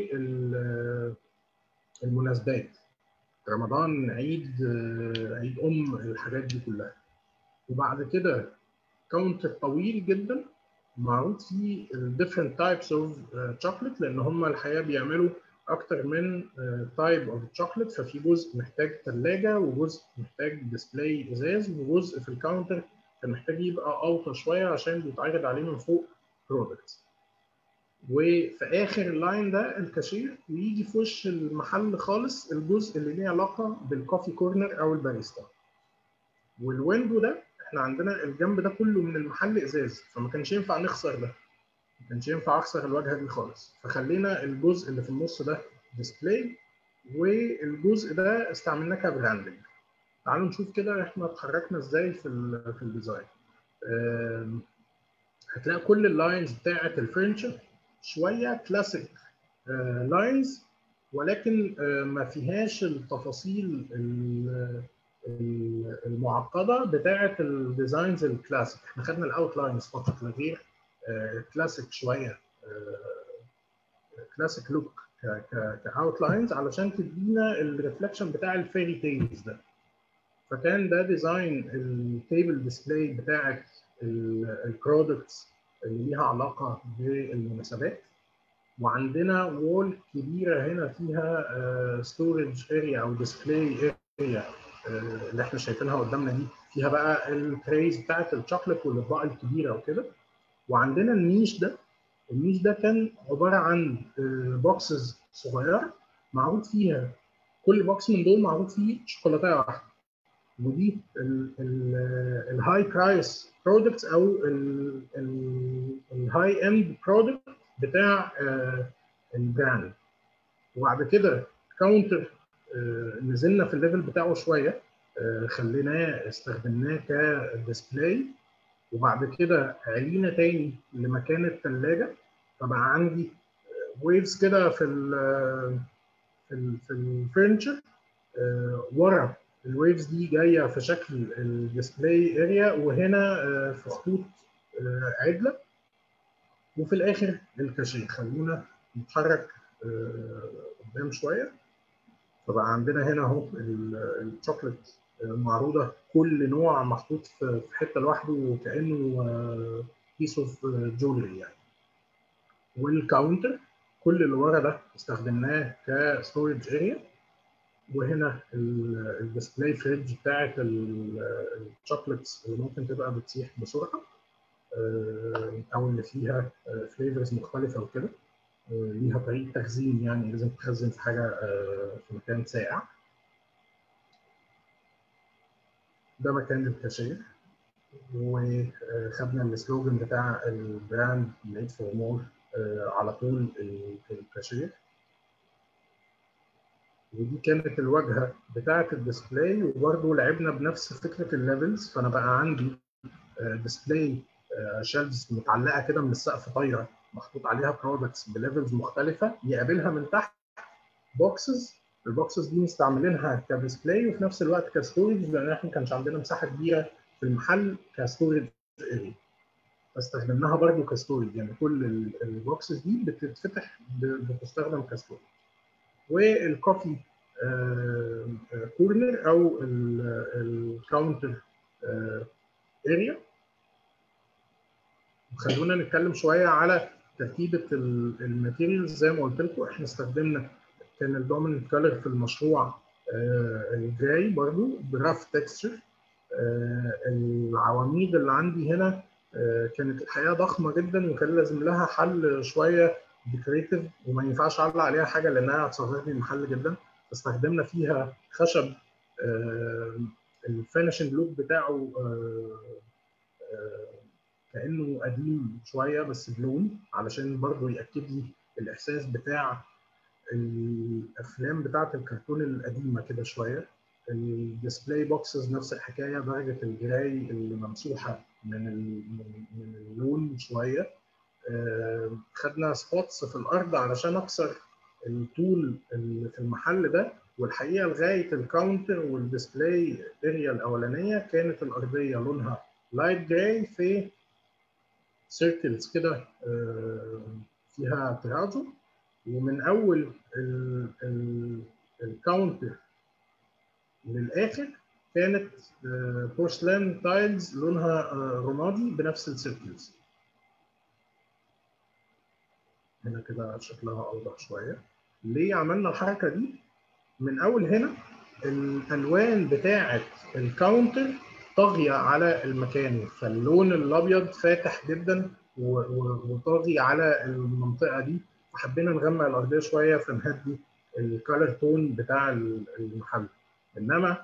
بالمناسبات رمضان عيد عيد ام الحاجات دي كلها وبعد كده كاونتر طويل جدا معروض فيه different types of chocolate لان هم الحقيقه بيعملوا اكتر من تايب اوف شوكليت ففي جزء محتاج ثلاجه وجزء محتاج ديسبلاي ازاز وجزء في الكاونتر كان محتاج يبقى اوطى شويه عشان بيتعرض عليه من فوق برودكتس وفي اخر اللاين ده الكاشير ويجي في وش المحل خالص الجزء اللي ليه علاقه بالكوفي كورنر او الباريستا والويندو ده احنا عندنا الجنب ده كله من المحل ازاز فما كانش ينفع نخسر ده ما كانش ينفع اخسر الواجهه دي خالص فخلينا الجزء اللي في النص ده ديسبلاي والجزء ده استعملناه كبراندنج تعالوا نشوف كده احنا اتحركنا ازاي في ال في الديزاين هتلاقي كل اللاينز بتاعه الفرنشر شويه كلاسيك لاينز ولكن ما فيهاش التفاصيل المعقده بتاعه الديزاينز الكلاسيك احنا خدنا الاوت لاينز فقط لا غير كلاسيك شويه كلاسيك لوك كاوت لاينز علشان تدينا الريفلكشن بتاع الفيري تيلز ده فكان ده ديزاين التيبل ديسبلاي بتاعه البرودكتس اللي ليها علاقه بالمناسبات وعندنا وول كبيره هنا فيها ستورج اريا او ديسبلاي اريا اللي احنا شايفينها قدامنا دي فيها بقى التريز بتاعت الشوكليت والاطباق الكبيره وكده وعندنا النيش ده النيش ده كان عباره عن بوكسز صغيره معروض فيها كل بوكس من دول معروض فيه شوكولاته واحده ودي الهاي برايس برودكتس او الهاي اند برودكت بتاع البراند وبعد كده كاونتر نزلنا في الليفل بتاعه شويه خليناه استخدمناه كديسبلاي وبعد كده علينا تاني لمكان الثلاجه فبقى عندي ويفز كده في ال في ال في الفرنشر ورا الويفز دي جايه في شكل الديسبلاي اريا وهنا في خطوط عدله وفي الاخر الكاشير خلونا نتحرك قدام شويه فبقى عندنا هنا اهو الشوكليت معروضه كل نوع محطوط في حته لوحده وكانه بيس اوف جولري يعني والكاونتر كل اللي ورا ده استخدمناه كستورج اريا وهنا الديسبلاي فريدج بتاعت الشوكليتس اللي ممكن تبقى بتسيح بسرعه او اللي فيها فليفرز مختلفه وكده ليها طريقه تخزين يعني لازم تخزن في حاجه في مكان ساقع ده مكان الكاشير وخدنا السلوجن بتاع البراند ميد فور مور على طول الكاشير ودي كانت الواجهه بتاعه الديسبلاي وبرده لعبنا بنفس فكره الليفلز فانا بقى عندي ديسبلاي شيلفز متعلقه كده من السقف طايره محطوط عليها برودكتس بليفلز مختلفه يقابلها من تحت بوكسز البوكسز دي مستعملينها كديسبلاي وفي نفس الوقت كستورج لان احنا ما كانش عندنا مساحه كبيره في المحل كستورج اريا فاستخدمناها برضه كستورج يعني كل البوكسز دي بتتفتح بتستخدم كستورج والكوفي كورنر او الكاونتر اريا خلونا نتكلم شويه على تركيبه الماتيريالز زي ما قلت لكم احنا استخدمنا كان الدوميننت كلر في المشروع الجراي برضو براف تكستشر العواميد اللي عندي هنا كانت الحقيقه ضخمه جدا وكان لازم لها حل شويه ديكوريتيف وما ينفعش اعلق عليها حاجه لانها هتصغر لي المحل جدا فاستخدمنا فيها خشب الفينشنج لوك بتاعه كانه قديم شويه بس بلون علشان برضه ياكد لي الاحساس بتاع الافلام بتاعه الكرتون القديمه كده شويه الديسبلاي بوكسز نفس الحكايه درجه الجراي اللي ممسوحه من من اللون شويه خدنا سبوتس في الارض علشان اكسر الطول اللي في المحل ده والحقيقه لغايه الكاونتر والديسبلاي اريا الاولانيه كانت الارضيه لونها لايت جراي في سيركلز كده فيها تراجع ومن اول الكاونتر للاخر كانت بورسلان تايلز لونها رمادي بنفس السيركلز هنا كده شكلها اوضح شويه ليه عملنا الحركه دي من اول هنا الالوان بتاعه الكاونتر طاغيه على المكان فاللون الابيض فاتح جدا وطاغي على المنطقه دي فحبينا نغمق الارضيه شويه فنهدي الكالر تون بتاع المحل انما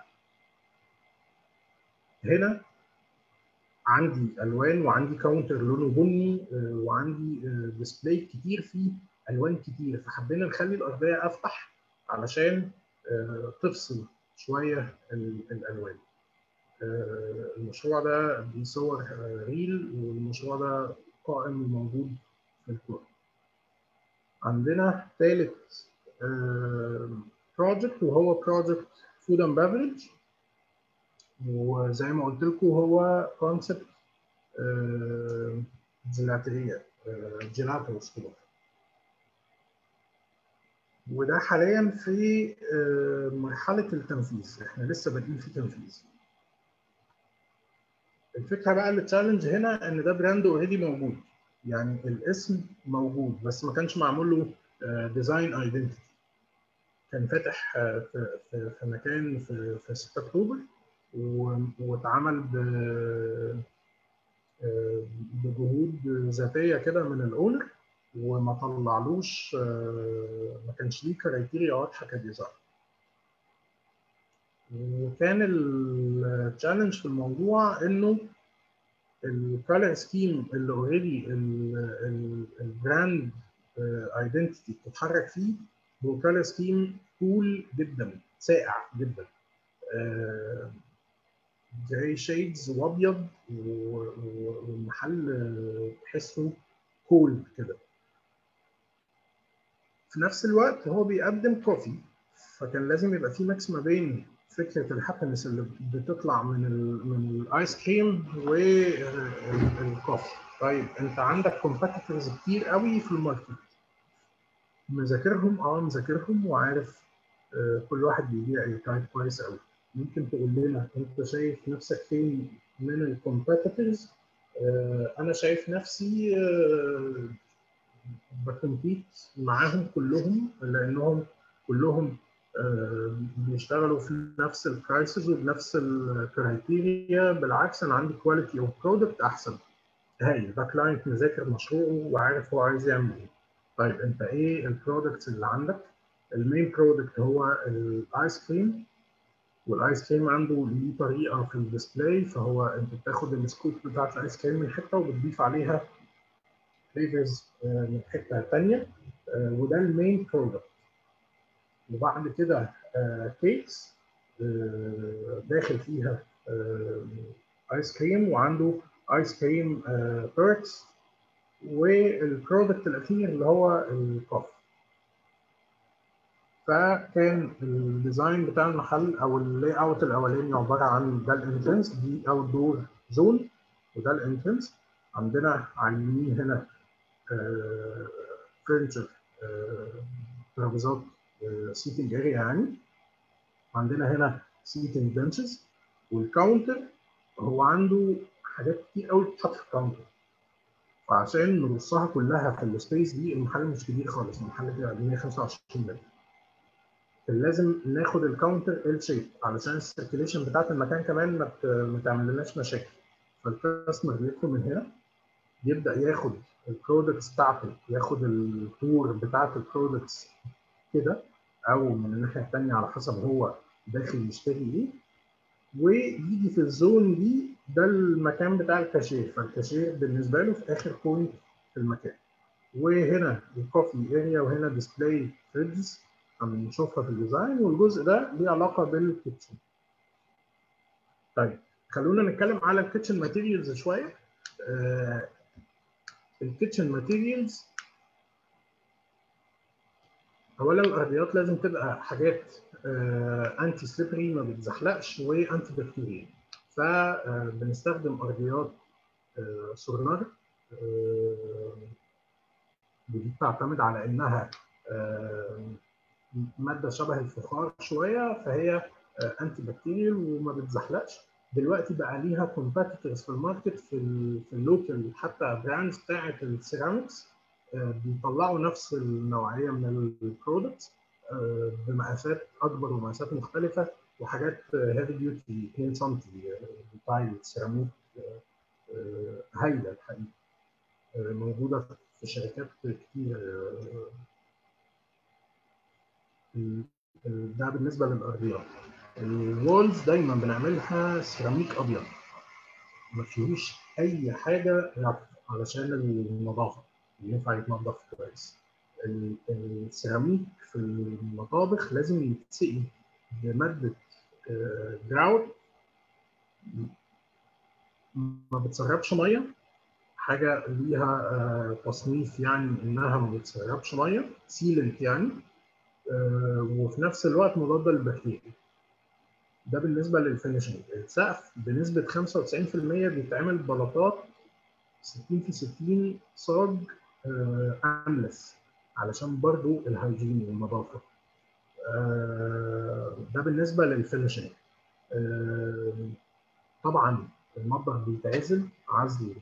هنا عندي الوان وعندي كاونتر لونه بني وعندي ديسبلاي كتير فيه الوان كتير فحبينا نخلي الارضيه افتح علشان تفصل شويه الالوان المشروع ده بيصور ريل والمشروع ده قائم وموجود في الكورة عندنا ثالث بروجكت وهو بروجكت فود اند بافريج وزي ما قلت لكم هو كونسبت جيلاتريا جيلاتوس كده وده حاليا في مرحله التنفيذ احنا لسه بادئين في تنفيذ الفكره بقى اللي تشالنج هنا ان ده براند اوريدي موجود يعني الاسم موجود بس ما كانش معمول له ديزاين ايدنتيتي كان فاتح في, في, في مكان في, في 6 اكتوبر واتعمل ب بجهود ذاتيه كده من الاونر وما طلعلوش ما كانش ليه كرايتيريا واضحه كديزاين وكان التشالنج في الموضوع انه الكالر سكيم اللي اوريدي البراند ايدنتيتي بتتحرك فيه هو كالر سكيم كول جدا ساقع جدا جراي شيدز وابيض والمحل تحسه كول كده في نفس الوقت هو بيقدم كوفي فكان لازم يبقى في ميكس ما بين فكره الهابينس اللي بتطلع من ال من الايس كريم والكوفي طيب انت عندك كومبيتيتورز كتير قوي في الماركت مذاكرهم اه مذاكرهم وعارف آه كل واحد بيبيع ايه تايب كويس قوي ممكن تقول لنا انت شايف نفسك فين من الكومبيتيتورز آه انا شايف نفسي آه بكمبيت معاهم كلهم لانهم كلهم بيشتغلوا في نفس البرايسز وبنفس الكرايتيريا بالعكس انا عندي كواليتي اوف برودكت احسن هايل ده كلاينت مذاكر مشروعه وعارف هو عايز يعمل ايه طيب انت ايه البرودكتس اللي عندك المين برودكت هو الايس كريم والايس كريم عنده ليه طريقه في الديسبلاي فهو انت بتاخد السكوب بتاعت الايس كريم من حته وبتضيف عليها فليفرز من حته ثانيه وده المين برودكت وبعد كده كيكس داخل فيها ايس كريم وعنده ايس كريم بيركس والبرودكت الاخير اللي هو الكوفي فكان الديزاين بتاع المحل او اللاي اوت الاولاني عباره عن ده الانترنس دي اوت دور زون وده الانترنس عندنا على اليمين هنا فرنتشر ترابيزات سيتنج اريا يعني عندنا هنا سيتنج بنشز والكاونتر هو عنده حاجات كتير قوي بتتحط في الكاونتر فعشان نرصها كلها في السبيس دي المحل مش كبير خالص المحل كده 125 متر كان لازم ناخد الكاونتر ال شيب علشان السيركيليشن بتاعت المكان كمان ما ما تعملناش مشاكل فالكاستمر بيدخل من هنا يبدا ياخد البرودكتس بتاعته ياخد التور بتاعت البرودكتس كده او من الناحيه الثانيه على حسب هو داخل يشتري ايه ويجي في الزون دي ده المكان بتاع الكاشير فالكاشير بالنسبه له في اخر بوينت في المكان وهنا الكوفي اريا وهنا ديسبلاي فريدز هنشوفها في الديزاين والجزء ده ليه علاقه بالكيتشن طيب خلونا نتكلم على الكيتشن ماتيريالز شويه آه الكيتشن ماتيريالز اولا الارضيات لازم تبقى حاجات آه انتي سليبري ما بتزحلقش وانتي بكتيريا فبنستخدم ارضيات آه سورنر آه ودي بتعتمد على انها ماده شبه الفخار شويه فهي انتي بكتيريال وما بتزحلقش دلوقتي بقى ليها كومبيتيتورز في الماركت في في اللوكال حتى براندز بتاعه السيراميكس بيطلعوا نفس النوعيه من البرودكتس بمقاسات اكبر ومقاسات مختلفه وحاجات هيفي ديوتي 2 سم بتاع السيراميك هايله الحقيقه موجوده في شركات كتير ده بالنسبه للارضيات الوولز دايما بنعملها سيراميك ابيض ما فيهوش اي حاجه رف علشان النظافه ينفع يتنضف كويس السيراميك في المطابخ لازم يتسقي بماده جراوت ما بتسربش ميه حاجه ليها تصنيف يعني انها ما بتسربش ميه سيلنت يعني وفي نفس الوقت مضاده للبكتيريا ده بالنسبه للفينشنج السقف بنسبه 95% بيتعمل بلاطات 60 في 60 صاج املس علشان برضو الهيجين والنظافه ده بالنسبه للفينشنج طبعا المطبخ بيتعزل عزل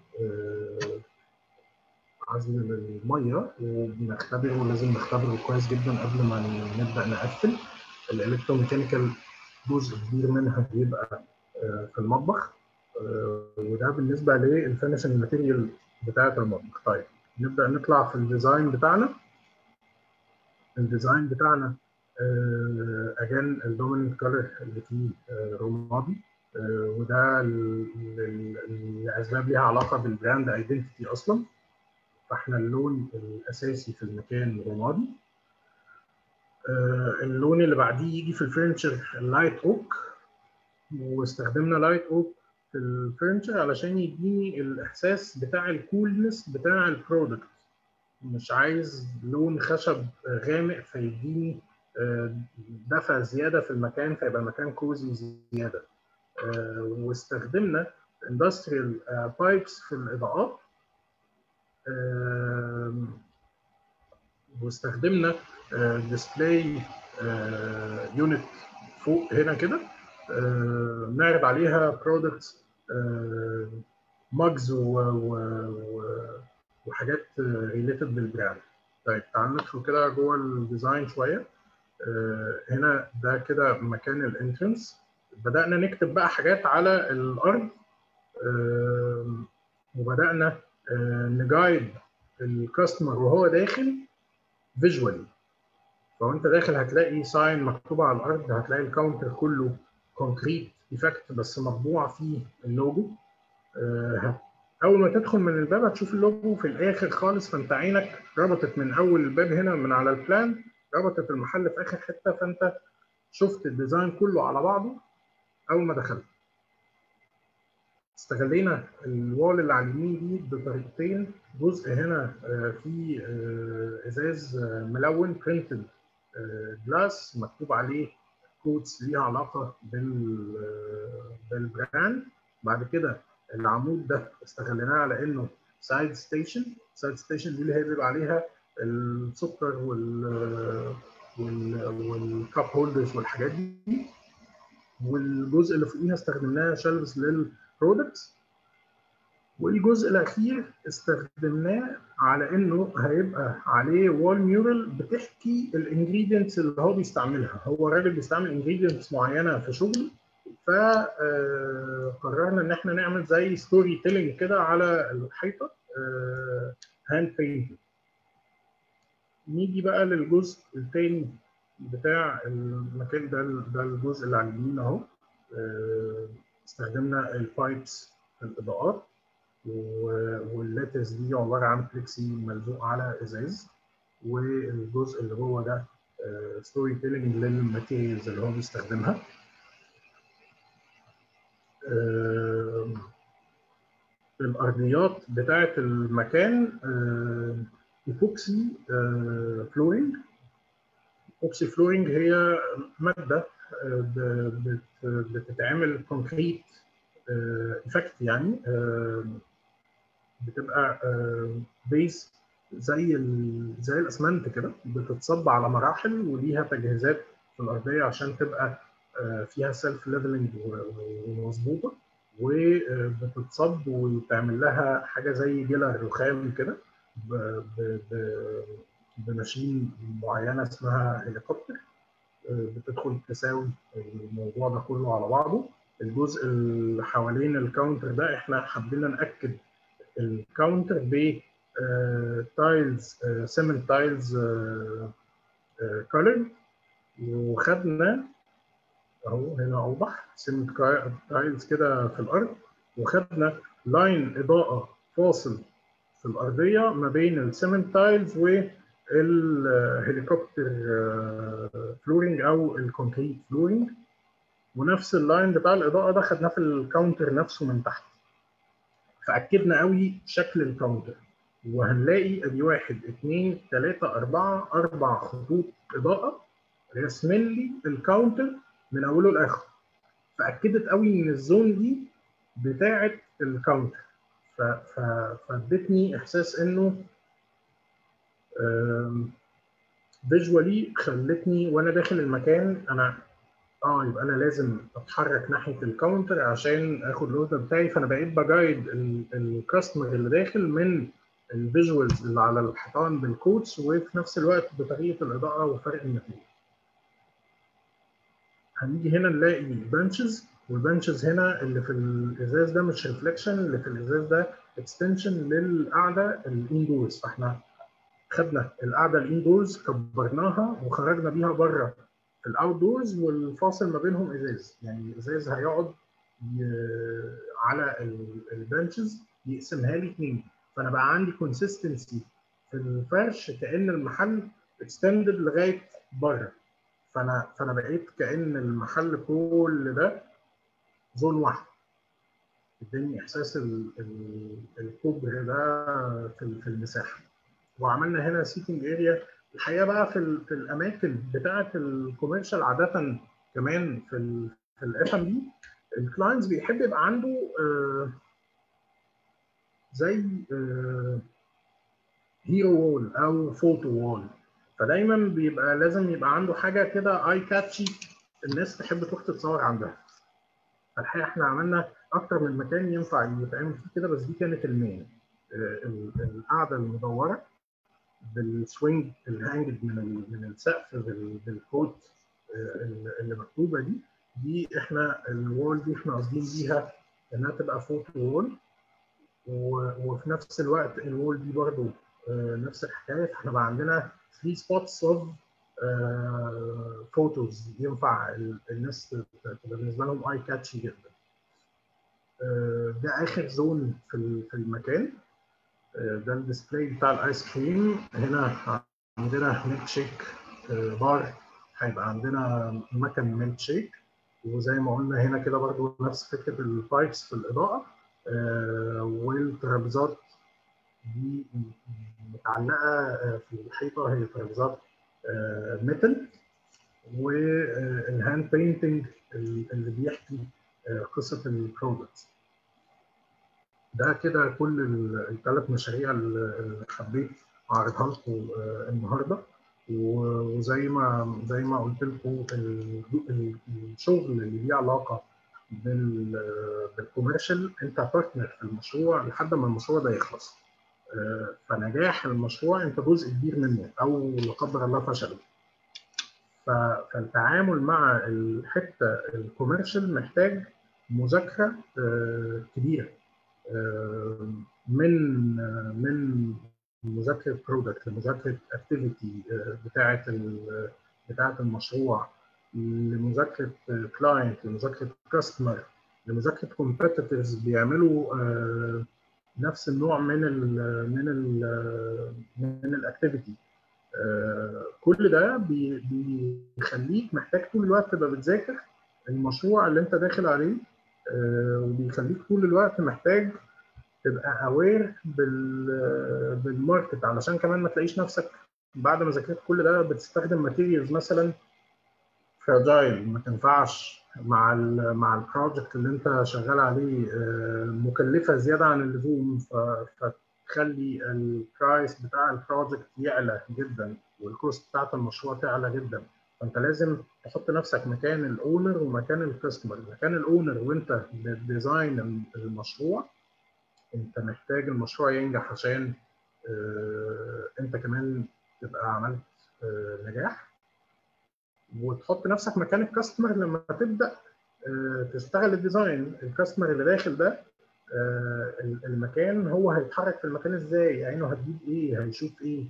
عزل الميه وبنختبره ولازم نختبره كويس جدا قبل ما نبدا نقفل الالكتروميكانيكال جزء كبير منها بيبقى في المطبخ وده بالنسبه للفينشنج ماتيريال بتاعه المطبخ طيب نبدا نطلع في الديزاين بتاعنا الديزاين بتاعنا اجان الدوميننت كلر اللي فيه رمادي وده لاسباب ليها علاقه بالبراند ايدنتيتي اصلا فاحنا اللون الاساسي في المكان رمادي اللون اللي بعديه يجي في الفرنتشر اللايت اوك واستخدمنا لايت اوك في الفرنتشر علشان يديني الاحساس بتاع الكولنس بتاع البرودكت مش عايز لون خشب غامق فيديني دفى زياده في المكان فيبقى المكان كوزي زياده واستخدمنا اندستريال بايبس في الاضاءات واستخدمنا ديسبلاي يونت فوق هنا كده نعرض عليها برودكتس ماجز وحاجات ريليتد بالبراند طيب تعال ندخل كده جوه الديزاين شويه هنا ده كده مكان الانترنس بدانا نكتب بقى حاجات على الارض وبدانا نجايد الكاستمر وهو داخل فيجوالي فوانت داخل هتلاقي ساين مكتوب على الارض هتلاقي الكاونتر كله كونكريت ايفكت بس مطبوع فيه اللوجو اول ما تدخل من الباب هتشوف اللوجو في الاخر خالص فانت عينك ربطت من اول الباب هنا من على البلان ربطت المحل في اخر حته فانت شفت الديزاين كله على بعضه اول ما دخلت استغلينا الوال اللي على اليمين دي بطريقتين جزء هنا فيه ازاز ملون برنتد جلاس مكتوب عليه كودز ليها علاقه بال بالبراند بعد كده العمود ده استغليناه على انه سايد ستيشن سايد ستيشن دي اللي هي بيبقى عليها السكر وال وال والكاب هولدرز والحاجات دي والجزء اللي فوقيها استخدمناه شلفز للبرودكتس والجزء الاخير استخدمناه على انه هيبقى عليه وول ميورال بتحكي الانجريدينتس اللي هو بيستعملها هو راجل بيستعمل انجريدينتس معينه في شغله فقررنا ان احنا نعمل زي ستوري تيلينج كده على الحيطه هاند بينتنج نيجي بقى للجزء الثاني بتاع المكان ده ده الجزء اللي على اليمين اهو استخدمنا البايبس في الاضاءات واللاتس دي عباره عن بلكسي ملزوق على ازاز والجزء اللي جوه ده ستوري تيلينج للماتيريالز اللي هو بيستخدمها الارضيات بتاعه المكان ايبوكسي فلورينج ايبوكسي فلورينج هي ماده بتتعمل كونكريت افكت يعني بتبقى بيس زي زي الاسمنت كده بتتصب على مراحل وليها تجهيزات في الارضيه عشان تبقى فيها سيلف ليفلنج ومظبوطه وبتتصب وتعمل لها حاجه زي جلر رخام كده بماشين معينه اسمها هليكوبتر بتدخل تساوي الموضوع ده كله على بعضه الجزء اللي حوالين الكاونتر ده احنا حبينا ناكد الكاونتر ب تايلز سيمنت تايلز كولر وخدنا اهو هنا اوضح سيمنت تايلز كده في الارض وخدنا لاين اضاءه فاصل في الارضيه ما بين السيمنت تايلز والهليكوبتر فلورنج او الكونكريت فلورنج ونفس اللاين بتاع الاضاءه ده خدناه في الكاونتر نفسه من تحت فاكدنا قوي شكل الكاونتر وهنلاقي ادي واحد اثنين ثلاثة أربعة أربع خطوط إضاءة رسمين لي الكاونتر من أوله لآخره فأكدت قوي إن الزون دي بتاعة الكاونتر فادتني إحساس إنه فيجوالي خلتني وأنا داخل المكان أنا اه يبقى انا لازم اتحرك ناحيه الكاونتر عشان اخد الاوردر بتاعي فانا بقيت بجايد الكاستمر اللي داخل من الفيجوالز اللي على الحيطان بالكودز وفي نفس الوقت بطريقه الاضاءه وفرق النتيجه. هنيجي هنا نلاقي بنشز والبنشز هنا اللي في الازاز ده مش ريفليكشن اللي في الازاز ده اكستنشن للقعده الاندورز فاحنا خدنا القعده الاندورز كبرناها وخرجنا بيها بره في الاوت دورز والفاصل ما بينهم ازاز يعني الازاز هيقعد على البنشز يقسمها لي اثنين فانا بقى عندي كونسيستنسي في الفرش كان المحل اكستندد لغايه بره فانا فانا بقيت كان المحل كل ده زون واحد اداني احساس الكبر ده في المساحه وعملنا هنا سيتنج اريا الحقيقه بقى في, في الاماكن بتاعه الكوميرشال عاده كمان في ال في الاف ام بي الكلاينتس بيحب يبقى عنده آه زي آه هيرو وول او فوتو وول فدايما بيبقى لازم يبقى عنده حاجه كده اي كاتشي الناس تحب تروح تتصور عندها فالحقيقه احنا عملنا اكتر من مكان ينفع يتعمل فيه كده بس دي كانت المين آه القعده المدوره بالسوينج الهانجد من من السقف بالكود اللي مكتوبه دي دي احنا الوول دي احنا قاصدين بيها انها تبقى فوتو وول وفي نفس الوقت الوول دي برضو نفس الحكايه فاحنا بقى عندنا 3 سبوتس اوف فوتوز ينفع الناس تبقى بالنسبه لهم اي كاتشي جدا ده اخر زون في المكان ده الديسبلاي بتاع الايس كريم هنا عندنا ميلك شيك بار هيبقى عندنا مكن ميلك شيك وزي ما قلنا هنا كده برضو نفس فكره البايبس في الاضاءه والترابيزات دي متعلقه في الحيطه هي ترابيزات ميتال والهاند بينتنج اللي بيحكي قصه البرودكت ده كده كل الثلاث مشاريع اللي حبيت اعرضها لكم النهارده وزي ما زي ما قلت لكم الشغل اللي ليه علاقه بالكوميرشال انت بارتنر في المشروع لحد ما المشروع ده يخلص فنجاح المشروع انت جزء كبير منه او لا قدر الله فشل فالتعامل مع الحته الكوميرشال محتاج مذاكره كبيره من من مذاكره برودكت لمذاكره اكتيفيتي بتاعه بتاعه المشروع لمذاكره كلاينت لمذاكره كاستمر لمذاكره كومبيتيتورز بيعملوا نفس النوع من ال من ال من الاكتيفيتي كل ده بيخليك محتاج طول الوقت تبقى بتذاكر المشروع اللي انت داخل عليه وبيخليك طول الوقت محتاج تبقى اوير بالماركت علشان كمان ما تلاقيش نفسك بعد ما ذاكرت كل ده بتستخدم ماتيريالز مثلا فراجايل ما تنفعش مع ال مع البروجكت اللي انت شغال عليه مكلفه زياده عن اللزوم فتخلي البرايس بتاع البروجكت يعلى جدا والكوست بتاعت المشروع تعلى جدا فانت لازم تحط نفسك مكان الاونر ومكان الكاستمر مكان الاونر وانت بتديزاين المشروع انت محتاج المشروع ينجح عشان انت كمان تبقى عملت نجاح وتحط نفسك مكان الكاستمر لما تبدا تشتغل الديزاين الكاستمر اللي داخل ده المكان هو هيتحرك في المكان ازاي عينه هتجيب ايه هيشوف ايه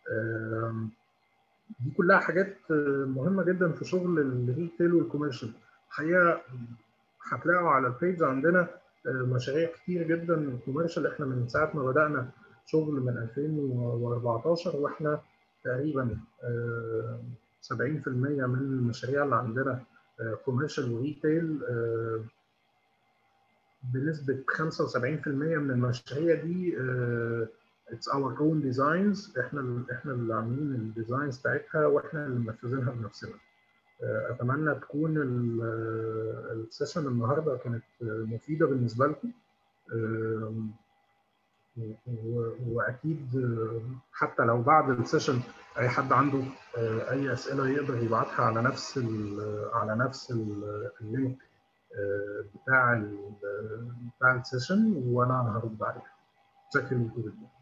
دي كلها حاجات مهمه جدا في شغل الريتيل والكوميرشال الحقيقه هتلاقوا على البيج عندنا مشاريع كتير جدا كوميرشال احنا من ساعه ما بدانا شغل من 2014 واحنا تقريبا 70% من المشاريع اللي عندنا كوميرشال وريتيل بنسبة 75% من المشاريع دي اتس اور اون ديزاينز احنا احنا اللي عاملين الديزاينز بتاعتها واحنا اللي منفذينها بنفسنا. اتمنى تكون السيشن النهارده كانت مفيده بالنسبه لكم واكيد حتى لو بعد السيشن اي حد عنده اي اسئله يقدر يبعتها على نفس ال على نفس اللينك بتاع ال بتاع السيشن وانا هرد عليها. شكرا لكم جدا.